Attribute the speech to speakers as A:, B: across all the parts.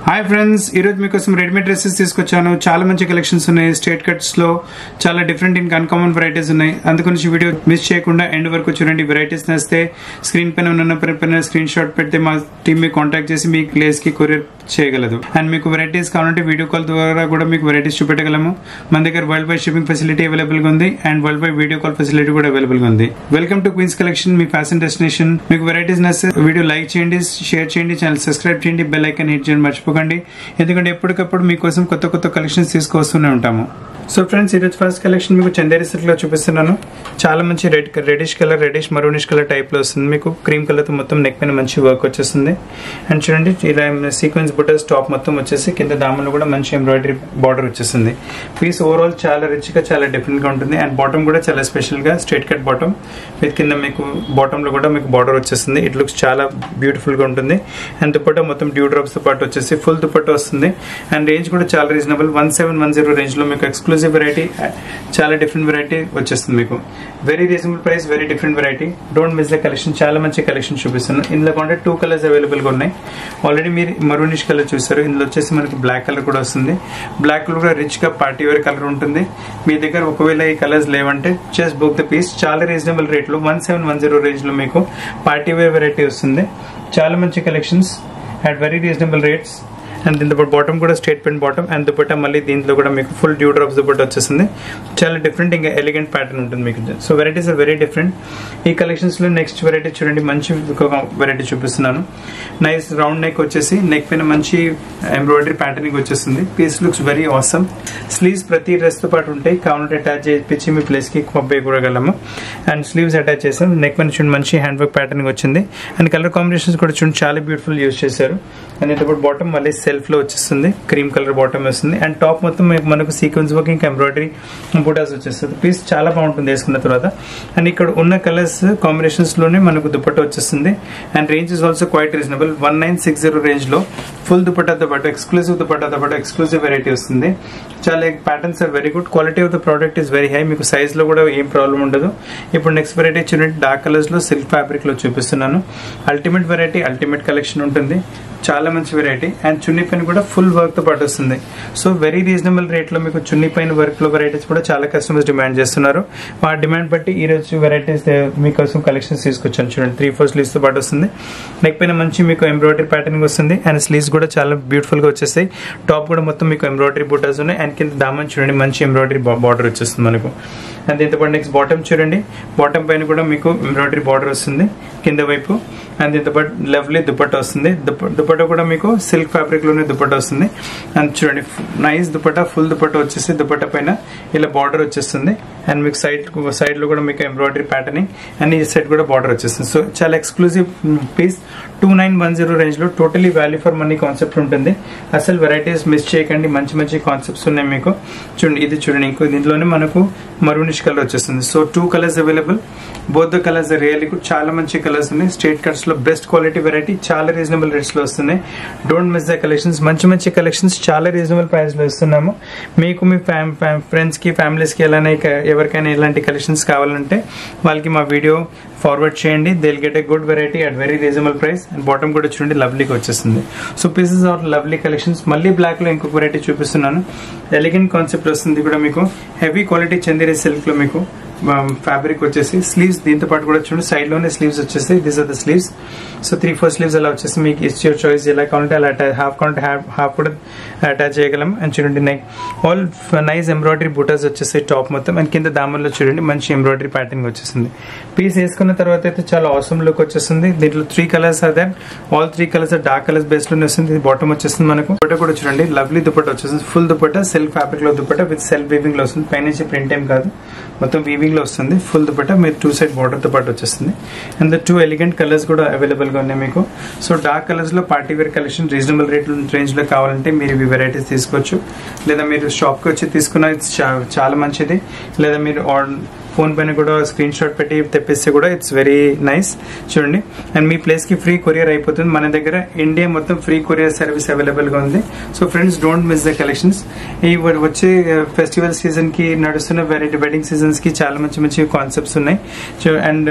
A: hi friends ఈరోజు మీకోసం readymade dresses తీసుకొచ్చాను చాలా మంచి కలెక్షన్స్ ఉన్నాయి స్ట్రేట్ కట్స్ లో చాలా డిఫరెంట్ ఇంకా అన్కామన్ వెరైటీస్ ఉన్నాయి అందుగురించి వీడియో మిస్ చేయకుండా ఎండ్ వరకు చూడండి వెరైటీస్ నస్తే స్క్రీన్ పైన ఉన్న పైన స్క్రీన్ షాట్ పెడితే మా టీమ్ మీ కాంటాక్ట్ చేసి మీ ప్లేస్ కి కొరియర్ చేయగలదు అండ్ మీకు వెరైటీస్ కావాలంటే వీడియో కాల్ ద్వారా కూడా మీకు వెరైటీస్ చూపెట్టగలము మన దగ్గర world wide shipping facility available గా ఉంది and world wide video call facility కూడా అవైలబుల్ గా ఉంది వెల్కమ్ టు క్వీన్స్ కలెక్షన్ మీ ఫ్యాషన్ డెస్టినేషన్ మీకు వెరైటీస్ నస్తే వీడియో లైక్ చేయండి షేర్ చేయండి ఛానల్ సబ్స్క్రైబ్ చేయండి బెల్ ఐకన్ హిట్ చేయండి మర్చిపోకండి ఎందుకంటే ఎప్పటికప్పుడు మీకోసం కొత్త కొత్త కలెక్షన్స్ తీసుకొస్తూనే ఉంటాము సో ఫ్రెండ్స్ ఈరోజు ఫస్ట్ కలెక్షన్ మీకు చందేరి సిల్క్ లో చూపిస్తున్నాను చాలా మంచి red reddish colour reddish maroonish colour type లో వస్తుంది మీకు క్రీమ్ కలర్ తో మొత్తం నెక్ పైన మంచి వర్క్ వచ్చేస్తుంది అండ్ చూడండి ఇలా సీక్వెన్స్ బుటర్స్ టాప్ మొత్తం వచ్చేసి కింద దామలు కూడా మంచి ఎంబ్రాయిడరీ బార్డర్ వచ్చేసింది పీస్ ఓవరాల్ చాలా రిచ్ గా చాలా డిఫరెంట్ గా ఉంటుంది అండ్ బాటమ్ కూడా చాలా స్పెషల్ గా స్ట్రేట్ కట్ బాటమ్ విత్ కింద మీకు బాటమ్ లో కూడా మీకు బార్డర్ వచ్చేస్తుంది ఇట్ లుక్స్ చాలా బ్యూటిఫుల్ గా ఉంటుంది అండ్ దుపట్టా మొత్తం డ్యూ డ్రాప్స్ తో పాటు వచ్చేసి ఫుల్ దుపట్టా వస్తుంది అండ్ రేంజ్ కూడా చాలా reasonable one seven one zero range లో మీకు ఎక్స్క్లూజివ్ వెరైటీ చాలా డిఫరెంట్ వెరైటీ వచ్చేస్తుంది మీకు very reasonable price very different variety don't miss the collection చాలా మంచి కలెక్షన్ చూపిస్తున్నాను ఇందులో కొంటే టూ కలర్స్ అవైలబుల్ గా ఉన్నాయి ఆల్రెడీ మీరు మరూనిష్ కలర్ చూసారు ఇందులో వచ్చేసి మనకి బ్లాక్ కలర్ కూడా వస్తుంది బ్లాక్ కలర్ కూడా రిచ్ గా పార్టీ వేర్ కలర్ ఉంటుంది మీ దగ్గర ఒకవేళ ఈ కలర్స్ లేవంటే జస్ట్ బుక్ ద పీస్ చాలా రీజనబుల్ రేట్ లో one seven one zero range లో మీకు పార్టీ వేర్ వెరైటీ వస్తుంది చాలా మంచి collections at very reasonable rates and దీంతో పాటు బాటమ్ కూడా straight pant bottom and dupatta మళ్ళీ దీంట్లో కూడా మీకు ఫుల్ డ్యూ డ్రాప్స్ దుపట్టా వచ్చేస్తుంది చాలా డిఫరెంట్ ఇంకా ఎలిగెంట్ ప్యాటర్న్ ఉంటుంది మీకు so varieties are very different ఈ కలెక్షన్స్ లో నెక్స్ట్ వెరైటీ చూడండి మంచి వెరైటీ చూపిస్తున్నాను నైస్ రౌండ్ నెక్ వచ్చేసి నెక్ పైన మంచి ఎంబ్రాయిడరీ ప్యాటర్నింగ్ వచ్చేస్తుంది piece looks very awesome sleeves ప్రతి డ్రెస్ తో పాటు ఉంటాయి కావాలంటే అటాచ్ చేయించి మీ ప్లేస్ కి పంపేయగలము అండ్ స్లీవ్స్ అటాచ్ చేసాం నెక్ పైన చూడండి మంచి హ్యాండ్ వర్క్ ప్యాటర్నింగ్ వచ్చింది అండ్ కలర్ కాంబినేషన్స్ కూడా చూడండి చాలా బ్యూటిఫుల్ యూస్ చేశారు అండ్ దీంతో పాటు బాటమ్ మళ్ళీ సెల్ఫ్ లో వచ్చేస్తుంది క్రీమ్ కలర్ బాటమ్ వస్తుంది అండ్ టాప్ మొత్తం మనకు సీక్వెన్స్ వర్క్ ఇంకా ఎంబ్రాయిడరీ బూటాస్ వచ్చేస్తుంది పీస్ చాలా బాగుంటుంది వేసుకున్న తర్వాత అండ్ ఇక్కడ ఉన్న కలర్స్ కాంబినేషన్స్ లోనే మనకు దుపట్టా వచ్చేస్తుంది and range is also quite reasonable one nine six zero range లో ఫుల్ దుపట్టాతో పాటు ఎక్స్క్లూజివ్ దుపట్టాతో పాటు ఎక్స్క్లూజివ్ వెరైటీ వస్తుంది చాలా patterns are very good quality of the product is very high మీకు సైజ్ లో కూడా ఏం ప్రాబ్లం ఉండదు ఇప్పుడు నెక్స్ట్ వెరైటీ చూడండి డార్క్ కలర్స్ లో సిల్క్ ఫ్యాబ్రిక్ లో చూపిస్తున్నాను అల్టిమేట్ వెరైటీ అల్టిమేట్ కలెక్షన్ ఉంటుంది చాలా మంచి వెరైటీ అండ్ చున్నీ పైన కూడా ఫుల్ వర్క్ తో పాటు వస్తుంది సో వెరీ రీజనబుల్ రేట్ లో మీకు చున్నీ పైన వర్క్ లో వెరైటీస్ కూడా చాలా కస్టమర్స్ డిమాండ్ చేస్తున్నారు ఆ డిమాండ్ బట్టి ఈ రోజు వెరైటీస్ మీకోసం కలెక్షన్స్ తీసుకొచ్చాను చూడండి త్రీ ఫోర్ స్లీవ్స్ తో పాటు వస్తుంది నెక్ పైన మంచి మీకు ఎంబ్రాయిడరీ ప్యాటర్న్ వస్తుంది అండ్ స్లీవ్స్ కూడా చాలా బ్యూటిఫుల్ గా వచ్చేస్తాయి టాప్ కూడా మొత్తం మీకు ఎంబ్రాయిడరీ బూటాస్ ఉన్నాయి అండ్ కింద దామన్ చూడండి మంచి ఎంబ్రాయిడరీ బార్డర్ వచ్చేస్తుంది మనకు అండ్ దీంతో పాటు నెక్స్ట్ బాటమ్ చూడండి బాటమ్ పైన కూడా మీకు ఎంబ్రాయిడరీ బార్డర్ వస్తుంది కింద వైపు అండ్ దీంతో పాటు లవ్లీ దుపట్టా వస్తుంది దుపట్టా కూడా మీకు సిల్క్ ఫ్యాబ్రిక్ లోనే దుపట్టా వస్తుంది అండ్ చూడండి నైస్ దుపట్టా ఫుల్ దుపట్టా వచ్చేసి దుపట్టా పైన ఇలా బార్డర్ వచ్చేస్తుంది అండ్ మీకు సైడ్ సైడ్ లో కూడా మీకు ఎంబ్రాయిడరీ ప్యాటర్నింగ్ అండ్ ఈ సైడ్ కూడా బార్డర్ వచ్చేస్తుంది సో చాలా exclusive piece two nine one zero range లో totally value for money concept ఉంటుంది అసలు వెరైటీస్ మిస్ చేయకండి మంచి మంచి కాన్సెప్ట్స్ ఉన్నాయి మీకు చూడండి ఇది చూడండి ఇంకో దీంట్లోనే మనకు మరూనిష్ కలర్ వచ్చేస్తుంది so two colours available both the colours really good చాలా మంచి కలర్స్ ఉన్నాయి స్ట్రేట్ కట్స్ లో బెస్ట్ క్వాలిటీ వెరైటీ చాలా రీజనబుల్ రేట్స్ లో వస్తున్నాయి డోంట్ మిస్ ద కలెక్షన్స్ మంచి మంచి కలెక్షన్స్ చాలా రీజనబుల్ ప్రైస్ లో ఇస్తున్నాము మీకు మీ ఫ్రెండ్స్ కి ఫ్యామిలీస్ కి ఎలానే ఎవరికైనా ఇలాంటి కలెక్షన్స్ కావాలంటే వాళ్ళకి మా వీడియో ఫార్వర్డ్ చేయండి they'll get a good variety at very reasonable price and bottom కూడా చూడండి లవ్లీగా వచ్చేస్తుంది so pieces of lovely collections మళ్ళీ బ్లాక్ లో ఇంకొక వెరైటీ చూపిస్తున్నాను ఎలిగెంట్ కాన్సెప్ట్ వస్తుంది కూడా మీకు హెవీ క్వాలిటీ చందేరి సిల్క్ లో మీకు ఫ్యాబ్రిక్ వచ్చేసి స్లీవ్స్ దీంతో పాటు కూడా చూడండి సైడ్ లోనే స్లీవ్స్ వచ్చేసి this are the sleeves so three four sleeves అలా వచ్చేసి మీకు ఇట్స్ యువర్ చాయిస్ ఎలా కావాలంటే అలా హాఫ్ కావాలంటే హాఫ్ కూడా అటాచ్ చేయగలం అండ్ చూడండి నెక్ ఆల్ నైస్ ఎంబ్రాయిడరీ బూటర్స్ వచ్చేసి టాప్ మొత్తం అండ్ కింద దామన్లో చూడండి మంచి ఎంబ్రాయిడరీ ప్యాటర్న్ వచ్చేసింది పీస్ వేసుకున్న తర్వాత అయితే చాలా అవసరం లుక్ వచ్చేస్తుంది దీంట్లో త్రీ కలర్స్ అదే all three colours dark colours base లోనే వస్తుంది బాటమ్ వచ్చేస్తుంది మనకు దుపట్టా కూడా చూడండి లవ్లీ దుపట్టా వచ్చేస్తుంది ఫుల్ దుపట్టా సెల్ఫ్ ఫ్యాబ్రిక్ లో దుపట్టా విత్ సెల్ఫ్ వీవింగ్ లో వస్తుంది పైనుంచి ప్రింట్ ఏం కాదు మొత్తం వీవింగ్ లో వస్తుంది ఫుల్ దుపట్టా మీరు టూ సైడ్ బార్డర్ తో పాటు వచ్చేస్తుంది and the two elegant colours కూడా అవైలబుల్ గా ఉన్నాయి మీకు సో డార్క్ కలర్స్ లో party wear collection reasonable rate range లో కావాలంటే మీరు ఇవి వెరైటీస్ తీసుకోవచ్చు లేదా మీరు షాప్ కి వచ్చి తీసుకున్న చాలా మంచిది లేదా మీరు ఫోన్ పైన కూడా స్క్రీన్ షాట్ పెట్టి తెప్పిస్తే కూడా ఇట్స్ వెరీ నైస్ చూడండి అండ్ మీ ప్లేస్ కి ఫ్రీ కొరియర్ అయిపోతుంది మన దగ్గర ఇండియా మొత్తం ఫ్రీ కొరియర్ సర్వీస్ అవైలబుల్ గా ఉంది so friends don't miss the collections ఈ వచ్చే ఫెస్టివల్ సీజన్ కి నడుస్తున్న వెరైటీ వెడ్డింగ్ సీజన్స్ కి చాలా మంచి మంచి కాన్సెప్ట్స్ ఉన్నాయి అండ్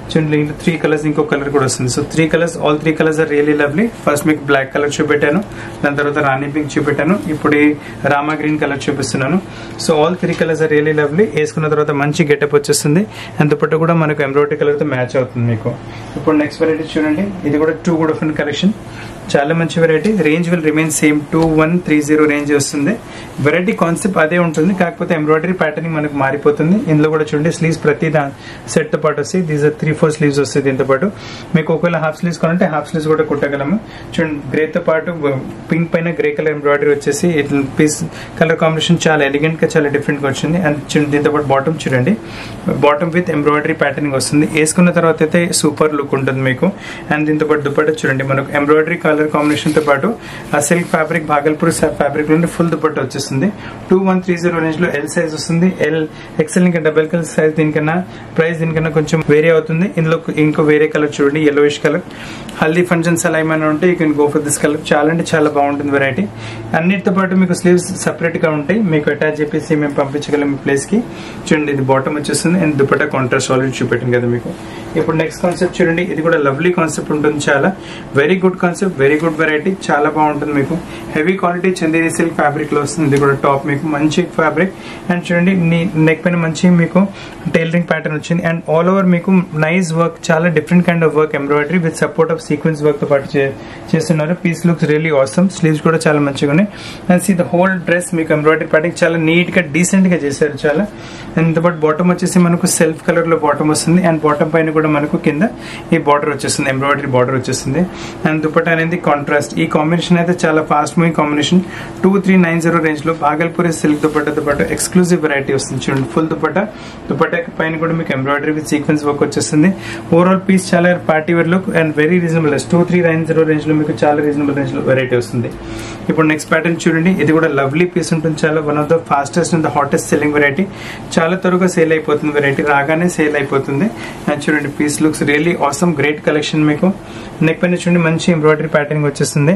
A: చూడండి ఇంట్లో త్రీ కలర్స్ ఇంకో కలర్ కూడా వస్తుంది so three colours all three colours are really lovely first మీకు బ్లాక్ కలర్ చూపెట్టాను దాని తర్వాత రాణి పింక్ చూపెట్టాను ఇప్పుడు ఈ రామా గ్రీన్ కలర్ చూపిస్తున్నాను so all three colours are really lovely వేసుకున్న తర్వాత మంచి గెటప్ వచ్చేస్తుంది అండ్ దుపట్ట కూడా మనకు ఎంబ్రాయిడరీ కలర్ తో మ్యాచ్ అవుతుంది మీకు ఇప్పుడు నెక్స్ట్ వెరైటీ చూడండి ఇది కూడా టూ గుడ్ డిఫరెంట్ కలెక్షన్ చాలా మంచి variety range will remain same two one three zero range వస్తుంది వెరైటీ కాన్సెప్ట్ అదే ఉంటుంది కాకపోతే ఎంబ్రాయిడరీ ప్యాటర్న్ మనకు మారిపోతుంది ఇందులో కూడా చూడండి స్లీవ్స్ ప్రతి సెట్ తో పాటు వస్తాయి దీస్ త్రీ ఫోర్ స్లీవ్స్ వస్తాయి దీంతో పాటు మీకు ఒకవేళ హాఫ్ స్లీవ్స్ కొనంటే హాఫ్ స్లీవ్స్ కూడా కుట్టగలము చూడండి గ్రే తో పాటు పింక్ పైన గ్రే కలర్ ఎంబ్రాయిడరీ వచ్చేసి పీస్ కలర్ కాంబినేషన్ చాలా ఎలిగెంట్ గా చాలా డిఫరెంట్ గా వచ్చింది అండ్ చూడండి దీంతో పాటు బాటమ్ చూడండి బాటమ్ విత్ ఎంబ్రాయిడరీ ప్యాటర్నింగ్ వస్తుంది వేసుకున్న తర్వాత అయితే సూపర్ లుక్ ఉంటుంది మీకు అండ్ దీంతో పాటు దుపట్ట చూడండి మనకు ఎంబ్రాయిడరీ కలర్ కాంబినేషన్ తో పాటు ఆ సిల్క్ ఫ్యాబ్రిక్ భాగల్పూర్ ఫ్యాబ్రిక్ నుండి ఫుల్ దుపట్ట వచ్చేస్తుంది two one three zero range లో ఎల్ సైజ్ వస్తుంది ఎల్ ఎక్సెల్ ఇంకా డబల్ కలర్ సైజ్ దీనికన్నా ప్రైస్ దీనికన్నా కొంచెం వేరే అవుతుంది ఇందులో ఇంకో వేరే కలర్ చూడండి yellowish కలర్ హల్దీ ఫంక్షన్స్ అలా ఏమైనా ఉంటే you can go for this colour చాలా అంటే చాలా బాగుంటుంది వెరైటీ అన్నిటితో పాటు మీకు స్లీవ్స్ సెపరేట్ గా ఉంటాయి మీకు అటాచ్ చేసి మేము పంపించగలం మీ ప్లేస్ కి చూడండి ఇది బాటమ్ వచ్చేస్తుంది అండ్ దుపట్టా కాంట్రాస్ట్ ఆల్రెడీ చూపెట్టింది కదా మీకు ఇప్పుడు నెక్స్ట్ కాన్సెప్ట్ చూడండి ఇది కూడా లవ్లీ కాన్సెప్ట్ ఉంటుంది చాలా very good concept very good variety చాలా బాగుంటుంది మీకు heavy quality Chanderi silk fabric లో వస్తుంది ఇది కూడా టాప్ మీకు మంచి ఫ్యాబ్రిక్ అండ్ చూడండి నెక్ పైన మంచి మీకు టైలరింగ్ ప్యాటర్న్ వచ్చింది అండ్ ఆల్ ఓవర్ మీకు నైస్ వర్క్ చాలా different kind of work embroidery with support of sequence work తో పాటు చే- చేస్తున్నారు piece looks really awesome sleeves కూడా చాలా మంచిగా ఉన్నాయి and see the whole dress మీకు ఎంబ్రాయిడరీ ప్యాటర్న్ చాలా నీట్ గా డీసెంట్ గా చేశారు చాలా అండ్ బట్ బాటమ్ వచ్చేసి మనకు సెల్ఫ్ కలర్ లో బాటమ్ వస్తుంది అండ్ బాటమ్ పైన కూడా మనకు కింద ఈ బార్డర్ వచ్చేస్తుంది ఎంబ్రాయిడరీ బార్డర్ వచ్చేస్తుంది అండ్ దుపట్టా అనేది కాంట్రాస్ట్ ఈ కాంబినేషన్ అయితే చాలా fast moving combination two three nine zero range లో బాగల్పూరి సిల్క్ దుపట్టాతో పాటు ఎక్స్క్లూజివ్ వెరైటీ వస్తుంది చూడండి ఫుల్ దుపట్టా దుపట్టా పైన కూడా మీకు ఎంబ్రాయిడరీ విత్ సీక్వెన్స్ వర్క్ వచ్చేస్తుంది ఓవరాల్ పీస్ చాలా party wear look and very reasonable two three nine zero range లో మీకు చాలా రీజనబుల్ రేంజ్ లో వెరైటీ వస్తుంది ఇప్పుడు నెక్స్ట్ ప్యాటర్న్ చూడండి ఇది కూడా లవ్లీ పీస్ ఉంటుంది చాలా one of the fastest and the hottest selling variety చాలా త్వరగా సేల్ అయిపోతుంది వెరైటీ రాగానే సేల్ అయిపోతుంది అండ్ చూడండి piece looks really awesome great collection మీకు నెక్ పైన చూడండి మంచి ఎంబ్రాయిడరీ ప్యాటర్నింగ్ వచ్చేస్తుంది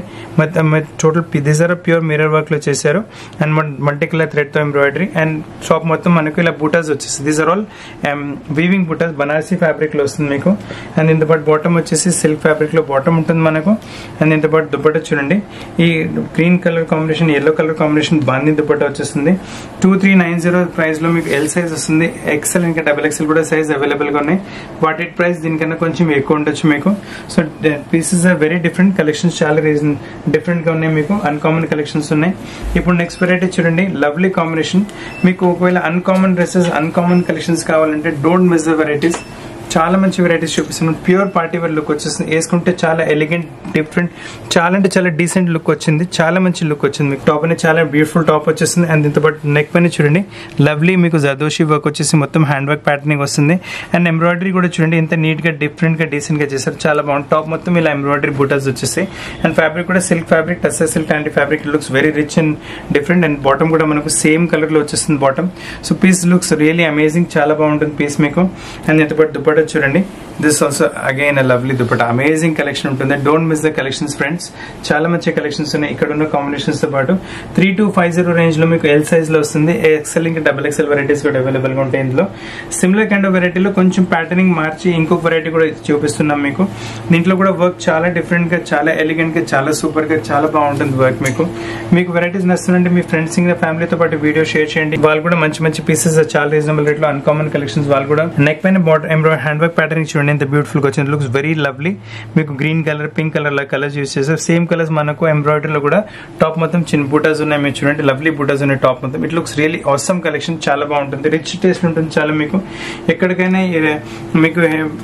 A: total these are pure mirror work లో చేశారు అండ్ మల్టీ కలర్ థ్రెడ్ తో ఎంబ్రాయిడరీ అండ్ షాప్ మొత్తం మనకు ఇలా బూటాస్ వచ్చేసి దీస్ ఆర్ ఆల్ వీవింగ్ బూటాస్ బనారసీ ఫ్యాబ్రిక్ లో వస్తుంది మీకు అండ్ ఇంత పాటు బాటమ్ వచ్చేసి సిల్క్ ఫ్యాబ్రిక్ లో బాటమ్ ఉంటుంది మనకు అండ్ ఇంత పాటు దుపట్ట చూడండి ఈ green colour combination yellow colour combination బాంది దుపట్ట వచ్చేస్తుంది two three nine zero price లో మీకు ఎల్ సైజ్ వస్తుంది ఎక్సెల్ ఇంకా డబల్ ఎక్సెల్ కూడా సైజ్ అవైలబుల్ గా ఉన్నాయి వాటి ప్రైస్ దీనికన్నా కొంచెం ఎక్కువ ఉండొచ్చు మీకు so pieces are very different collections చాలా రీజన్ డిఫరెంట్ గా ఉన్నాయి మీకు అన్కామన్ కలెక్షన్స్ ఉన్నాయి ఇప్పుడు నెక్స్ట్ వెరైటీ చూడండి లవ్లీ కాంబినేషన్ మీకు ఒకవేళ అన్కామన్ డ్రెస్సెస్ అన్కామన్ కలెక్షన్స్ కావాలంటే డోంట్ మిస్ ద వెరైటీస్ చాలా మంచి వెరైటీస్ చూపిస్తున్నాం ప్యూర్ పార్టీ వేర్ లుక్ వచ్చేస్తుంది వేసుకుంటే చాలా ఎలిగెంట్ డిఫరెంట్ చాలా అంటే చాలా డీసెంట్ లుక్ వచ్చింది చాలా మంచి లుక్ వచ్చింది మీకు టాప్ అనేది చాలా బ్యూటిఫుల్ టాప్ వచ్చేస్తుంది అండ్ దీంతో పాటు నెక్ పైన చూడండి లవ్లీ మీకు జదోషి వర్క్ వచ్చేసి మొత్తం హ్యాండ్ వర్క్ ప్యాటర్నింగ్ వస్తుంది అండ్ ఎంబ్రాయిడరీ కూడా చూడండి ఎంత నీట్ గా డిఫరెంట్ గా డీసెంట్ గా చేశారు చాలా బాగుంది టాప్ మొత్తం ఇలా ఎంబ్రాయిడరీ బూటాస్ వచ్చేసాయి అండ్ ఫ్యాబ్రిక్ కూడా silk fabric tussar silk and fabric looks very rich and different and bottom కూడా మనకు సేమ్ కలర్ లో వచ్చేస్తుంది bottom so piece looks really amazing చాలా బాగుంటుంది పీస్ మీకు అండ్ ఎంత పాటు దుపట్టా చూడండి this also again lovely dupatta amazing collection ఉంటుంది don't miss the collections friends చాలా మంచి కలెక్షన్స్ ఉన్నాయి ఇక్కడ ఉన్న కాంబినేషన్స్ తో పాటు three two five zero range లో మీకు ఎల్ సైజ్ లో వస్తుంది ఎక్సెల్ ఇంకా డబల్ ఎక్సెల్ వెరైటీస్ కూడా అవైలబుల్ గా ఉంటాయి ఇందులో సిమిలర్ కైండ్ ఆఫ్ వెరైటీలో కొంచెం ప్యాటర్నింగ్ మార్చి ఇంకొక వెరైటీ కూడా చూపిస్తున్నాం మీకు దీంట్లో కూడా వర్క్ చాలా డిఫరెంట్ గా చాలా ఎలిగెంట్ గా చాలా సూపర్ గా చాలా బాగుంటుంది వర్క్ మీకు మీకు వెరైటీస్ నచ్చుతుందంటే మీ ఫ్రెండ్స్ ఇంకా ఫ్యామిలీతో పాటు వీడియో షేర్ చేయండి వాళ్ళు కూడా మంచి మంచి పీసెస్ చాలా రీజనబుల్ రేట్ లో అన్కామన్ కలెక్షన్స్ వాళ్ళు కూడా నెక్ పైన బాటమ్ ఎంబ్రాయిడ్ హ్యాండ్ వర్క్ ప్యాటర్న్ చూడండి ఎంత బ్యూటిఫుల్ గా వచ్చింది లుక్స్ వెరీ లవ్లీ మీకు గ్రీన్ కలర్ పింక్ కలర్ లా కలర్స్ యూస్ చేస్తారు సేమ్ కలర్స్ మనకు ఎంబ్రాయిడరీ లో కూడా టాప్ మొత్తం చిన్న బూటాస్ ఉన్నాయి మీరు చూడండి లవ్లీ బూటాస్ ఉన్నాయి టాప్ మొత్తం ఇట్ లుక్స్ రియలీ అవసరం కలెక్షన్ చాలా బాగుంటుంది రిచ్ టేస్ట్ ఉంటుంది చాలా మీకు ఎక్కడికైనా ఏ- మీకు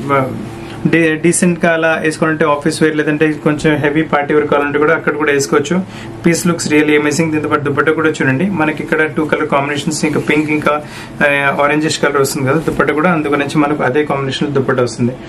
A: డీసెంట్ గా అలా వేసుకోవాలంటే ఆఫీస్ వేర్ లేదంటే కొంచెం హెవీ పార్టీ వేర్ కావాలంటే కూడా అక్కడ కూడా వేసుకోవచ్చు పీస్ లుక్స్ రియల్లీ అమేజింగ్ దీంతో పాటు దుపట్టా కూడా చూడండి మనకి ఇక్కడ టూ కలర్ కాంబినేషన్స్ ఇంకా పింక్ ఇంకా ఆరెంజిష్ కలర్ వస్తుంది కదా దుపట్టా కూడా అందుగురించి మనకు అదే కాంబినేషన్ దుపట్టా వస్తుంది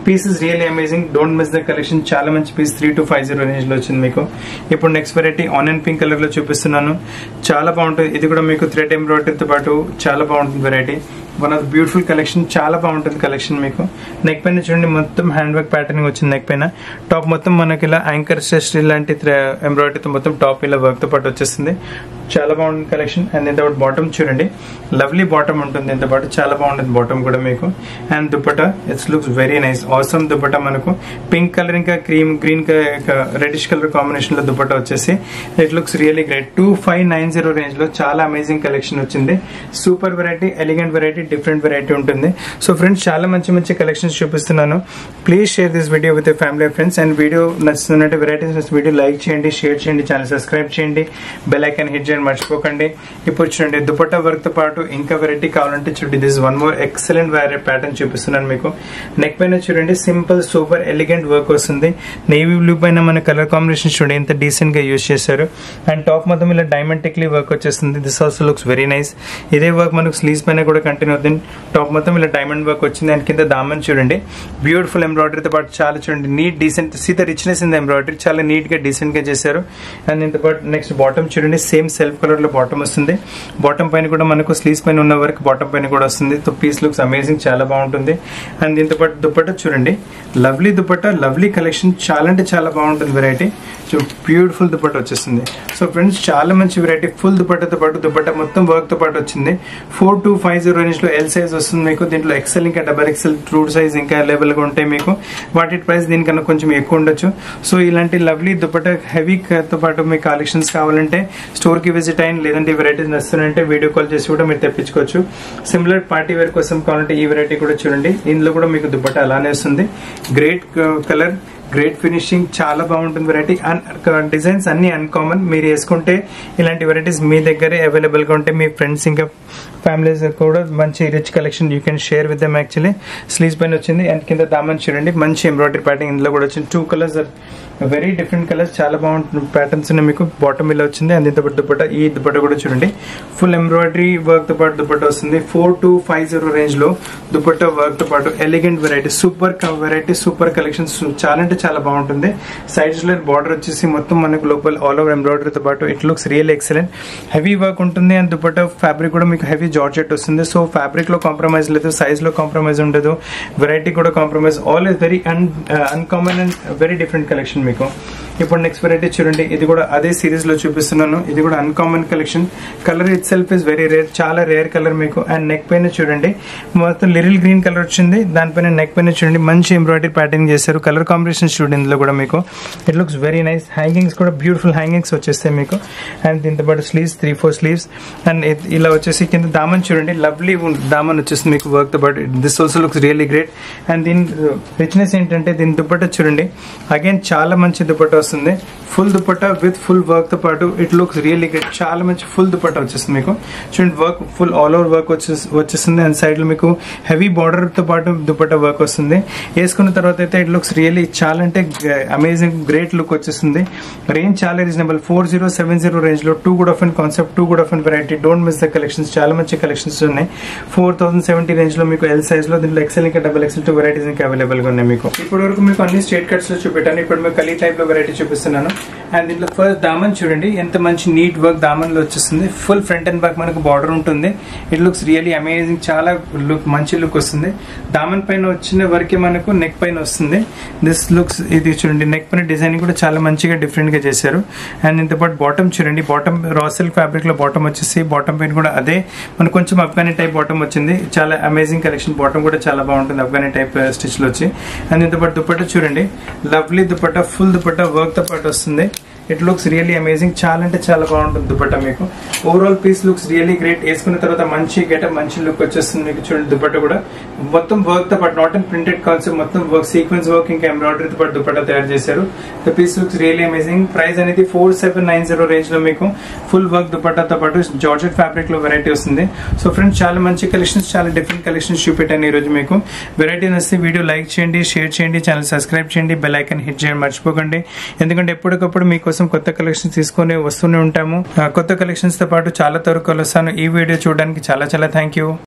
A: piece is really amazing don't miss the collection చాలా మంచి piece three two five zero range లో వచ్చింది మీకు ఇప్పుడు next variety onion pink colour లో చూపిస్తున్నాను చాలా బాగుంటుంది ఇది కూడా మీకు థ్రెడ్ ఎంబ్రాయిడరీతో పాటు చాలా బాగుంటుంది variety one of beautiful collection చాలా బాగుంటుంది కలెక్షన్ మీకు నెక్ పైన చూడండి మొత్తం హ్యాండ్ వర్క్ ప్యాటర్న్ వచ్చింది నెక్ పైన టాప్ మొత్తం మనకి ఇలా యాంకర్ స్టెస్ట్ లాంటి ఎంబ్రాయిడరీతో మొత్తం టాప్ ఇలా వర్క్ తో పాటు వచ్చేస్తుంది చాలా బాగుంటుంది కలెక్షన్ అండ్ ఇంత బాటమ్ చూడండి లవ్లీ బాటమ్ ఉంటుంది దీంతో పాటు చాలా బాగుంటుంది బాటమ్ కూడా మీకు and dupatta it's looks very nice అవసరం దుప్పట మనకు పింక్ కలర్ ఇంకా cream green reddish colour combination లో దుప్పట వచ్చేసి it looks really great two five nine zero range లో చాలా అమేజింగ్ కలెక్షన్ వచ్చింది super variety elegant variety different variety ఉంటుంది సో ఫ్రెండ్స్ చాలా మంచి మంచి కలెక్షన్స్ చూపిస్తున్నాను please share this video with family friends and video నచ్చుతున్నట్టు వెరైటీస్ నచ్చిన వీడియో లైక్ చేయండి షేర్ చేయండి ఛానల్ సబ్స్క్రైబ్ చేయండి బెల్ ఐకాన్ హిట్ చేయండి మర్చిపోకండి ఇప్పుడు చూడండి దుపట్టా వర్క్ తో పాటు ఇంకా వెరైటీ కావాలంటే చూడండి దిస్ వన్ మోర్ ఎక్సలెంట్ వేరే ప్యాటర్న్ చూపిస్తున్నాను మీకు నెక్ పైన చూడండి సింపుల్ సూపర్ ఎలిగెంట్ వర్క్ వస్తుంది నేవీ బ్లూ పైన మన కలర్ కాంబినేషన్ చూడండి ఎంత డీసెంట్ గా యూస్ చేశారు అండ్ టాప్ మొత్తం ఇలా డైమండ్ టెక్లీ వర్క్ వచ్చేస్తుంది this also looks very nice ఇదే వర్క్ మనకు స్లీవ్స్ పైన కూడా కంటిన్యూ అవుతుంది టాప్ మొత్తం ఇలా డైమండ్ వర్క్ వచ్చింది అండ్ కింద దామన్ చూడండి బ్యూటిఫుల్ ఎంబ్రాయిడరీతో పాటు చాలా చూడండి neat decent see the richness in the embroidery చాలా నీట్ గా డీసెంట్ గా చేశారు అండ్ ఇంత పాటు నెక్స్ట్ బాటమ్ చూడండి సేమ్ సెల్ఫ్ కలర్ లో బాటమ్ వస్తుంది బాటమ్ పైన కూడా మనకు స్లీవ్స్ పైన ఉన్న వరకు బాటమ్ పైన కూడా వస్తుంది సో పీస్ లుక్స్ అమేజింగ్ చాలా బాగుంటుంది అండ్ దీంతో పాటు దుప్పట చూడండి లవ్లీ దుప్పట లవ్లీ కలెక్షన్ చాలా అంటే చాలా బాగుంటుంది వెరైటీ బ్యూటిఫుల్ దుప్పట వచ్చేస్తుంది సో ఫ్రెండ్స్ చాలా మంచి వెరైటీ ఫుల్ దుపట్టతో పాటు దుపట్ట మొత్తం వర్క్ తో పాటు వచ్చింది four two five zero range లో ఎల్ సైజ్ వస్తుంది మీకు దీంట్లో ఎక్సెల్ ఇంకా డబల్ ఎక్సెల్ ట్రూడ్ సైజ్ ఇంకా అవైలబుల్ గా ఉంటాయి మీకు వాటి ప్రైస్ దీనికన్నా కొంచెం ఎక్కువ ఉండొచ్చు సో ఇలాంటి లవ్లీ దుపట్ట హెవీ తో పాటు మీకు కలెక్షన్స్ కావాలంటే స్టోర్ కి విజిట్ అయిన లేదంటే వెరైటీస్ నచ్చుతుందంటే వీడియో కాల్ చేసి కూడా మీరు తెప్పించుకోవచ్చు సిమిలర్ పార్టీ వేర్ కోసం కావాలంటే ఈ వెరైటీ కూడా చూడండి ఇందులో కూడా మీకు దుపట్ట అలానే వస్తుంది గ్రేట్ కలర్ గ్రేట్ ఫినిషింగ్ చాలా బాగుంటుంది వెరైటీ డిజైన్స్ అన్ని అన్కామన్ మీరు వేసుకుంటే ఇలాంటి వెరైటీస్ మీ దగ్గరే అవైలబుల్ గా ఉంటే మీ ఫ్రెండ్స్ ఇంకా ఫ్యామిలీస్ కూడా మంచి rich collection you can share with them actually sleeves పైన వచ్చింది అండ్ కింద దామన్ చూడండి మంచి ఎంబ్రాయిడరీ ప్యాటర్న్ ఇందులో కూడా వచ్చింది two colours very different colours చాలా బాగుంటుంది ప్యాటర్న్స్ ఉన్నాయి మీకు బాటమ్ ఇలా వచ్చింది అండ్ ఇంత దుప్పట ఈ దుప్పట కూడా చూడండి ఫుల్ ఎంబ్రాయిడరీ వర్క్ తో పాటు దుప్పట వస్తుంది four two five zero range లో దుప్పట వర్క్ తో పాటు elegant variety super variety super collections చాలా అంటే చాలా బాగుంటుంది సైడ్స్ లో బార్డర్ వచ్చేసి మొత్తం మనకు లోపల ఆల్ ఓవర్ ఎంబ్రాయిడరీ తో పాటు it looks real excellent heavy work ఉంటుంది అండ్ దుపట్ట ఫ్యాబ్రిక్ కూడా మీకు హెవీ జార్జెట్ వస్తుంది సో ఫ్యాబ్రిక్ లో కాంప్రమైజ్ లేదు సైజ్ లో కాంప్రమైజ్ ఉండదు వెరైటీ కూడా compromise all is very un uncommon and very different collection మీకు ఇప్పుడు నెక్స్ట్ వెరైటీ చూడండి ఇది కూడా అదే సిరీస్ లో చూపిస్తున్నాను ఇది కూడా uncommon collection colour itself is very rare చాలా రేర్ కలర్ మీకు అండ్ నెక్ పైన చూడండి మొత్తం లిరిల్ గ్రీన్ కలర్ వచ్చింది దానిపైన నెక్ పైన చూడండి మంచి ఎంబ్రాయిడరీ ప్యాటర్న్ చేశారు కలర్ కాంబినేషన్ చూడండి ఇందులో కూడా మీకు it looks very nice hangings కూడా బ్యూటిఫుల్ హ్యాంగింగ్స్ వచ్చేస్తాయి మీకు అండ్ దీంతో పాటు sleeves three four sleeves and ఇలా వచ్చేసి కింద దామన్ చూడండి లవ్లీ దామన్ వచ్చేస్తుంది మీకు వర్క్ తో పాటు this also looks really great and దీని రిచ్నెస్ ఏంటంటే దీని దుప్పట్ట చూడండి అగైన్ చాలా మంచి దుప్పట్ట వస్తుంది full dupatta with full work తో పాటు ఇట్ లుక్స్ రియల్లీ గ్రేట్ చాలా మంచి ఫుల్ దుపట్ట వచ్చేస్తుంది మీకు చూడండి work full all over work వచ్చేస్తుంది అండ్ సైడ్ లో మీకు హెవీ బార్డర్ తో పాటు దుపట్ట వర్క్ వస్తుంది వేసుకున్న తర్వాత అయితే ఇట్ లుక్స్ రియల్లీ చాలా అంటే అమేజింగ్ గ్రేట్ లుక్ వచ్చేస్తుంది రేంజ్ చాలా reasonable four zero seven zero range లో too good of and concept too good of and variety don't miss the collections చాలా మంచి కలెక్షన్స్ ఉన్నాయి ఫోర్ థౌసండ్ సెవెంటీ రేంజ్ లో మీకు ఎల్ సైజ్ లో దీంట్లో ఎక్సెల్ ఇంకా డబల్ ఎక్సెల్ టూ వెరైటీస్ ఇంకా అవైలబుల్ గా ఉన్నాయి మీకు ఇప్పటి వరకు మీకు అన్ని స్ట్రేట్ కట్స్ లో చూపెట్టాను ఇప్పుడు మీకు కలీ టైప్ లో వెరైటీ చూపిస్తున్నాను అండ్ దీంట్లో ఫస్ట్ దామన్ చూడండి ఎంత మంచి నీట్ వర్క్ దామన్ లో వచ్చేస్తుంది ఫుల్ ఫ్రంట్ అండ్ బ్యాక్ మనకు బార్డర్ ఉంటుంది ఇట్ లుక్స్ రియల్లీ అమేజింగ్ చాలా లుక్ మంచి లుక్ వస్తుంది దామన్ పైన వచ్చిన వరకే మనకు నెక్ పైన వస్తుంది దిస్ లుక్స్ ఇది చూడండి నెక్ పైన డిజైన్ కూడా చాలా మంచిగా డిఫరెంట్ గా చేశారు అండ్ ఇంత పాటు బాటమ్ చూడండి బాటమ్ రా సిల్క్ ఫ్యాబ్రిక్ లో బాటమ్ వచ్చేసి బాటమ్ పైన కూడా అదే మనకు కొంచెం అఫ్ఘానీ టైప్ బాటమ్ వచ్చింది చాలా అమేజింగ్ కలెక్షన్ బాటమ్ కూడా చాలా బాగుంటుంది అఫ్ఘానీ టైప్ స్టిచ్ లో వచ్చి అండ్ ఇంత పాటు దుపట్ట చూడండి lovely dupatta full dupatta work తో పాటు వస్తుంది ఇట్ లుక్స్ రియల్లీ అమేజింగ్ చాలా అంటే చాలా బాగుంటుంది దుపట్ట మీకు overall piece looks really great వేసుకున్న తర్వాత మంచి గెటప్ మంచి లుక్ వచ్చేస్తుంది మీకు చూడండి దుపట్ట కూడా మొత్తం వర్క్ తో పాటు నాట్ అండ్ ప్రింటెడ్ కాన్సెప్ట్ మొత్తం వర్క్ సీక్వెన్స్ వర్క్ ఇంకా ఎంబ్రాయిడరీతో పాటు దుపట్ట తయారు చేశారు the piece looks really amazing price అనేది four seven nine zero range లో మీకు ఫుల్ వర్క్ దుపట్టాతో పాటు జార్జెట్ ఫ్యాబ్రిక్ లో వెరైటీ వస్తుంది సో ఫ్రెండ్స్ చాలా మంచి కలెక్షన్స్ చాలా డిఫరెంట్ కలెక్షన్స్ చూపెట్టాను ఈ రోజు మీకు వెరైటీ నచ్చితే వీడియో లైక్ చేయండి షేర్ చేయండి ఛానల్ సబ్స్క్రైబ్ చేయండి బెల్ ఐకన్ హిట్ చేయండి మర్చిపోకండి ఎందుకంటే ఎప్పటికప్పుడు మీకోసం కొత్త కలెక్షన్స్ తీసుకొని వస్తూనే ఉంటాము ఆ కొత్త కలెక్షన్స్ తో పాటు చాలా త్వరగా వస్తాను ఈ వీడియో చూడడానికి చాలా చాలా థ్యాంక్ యూ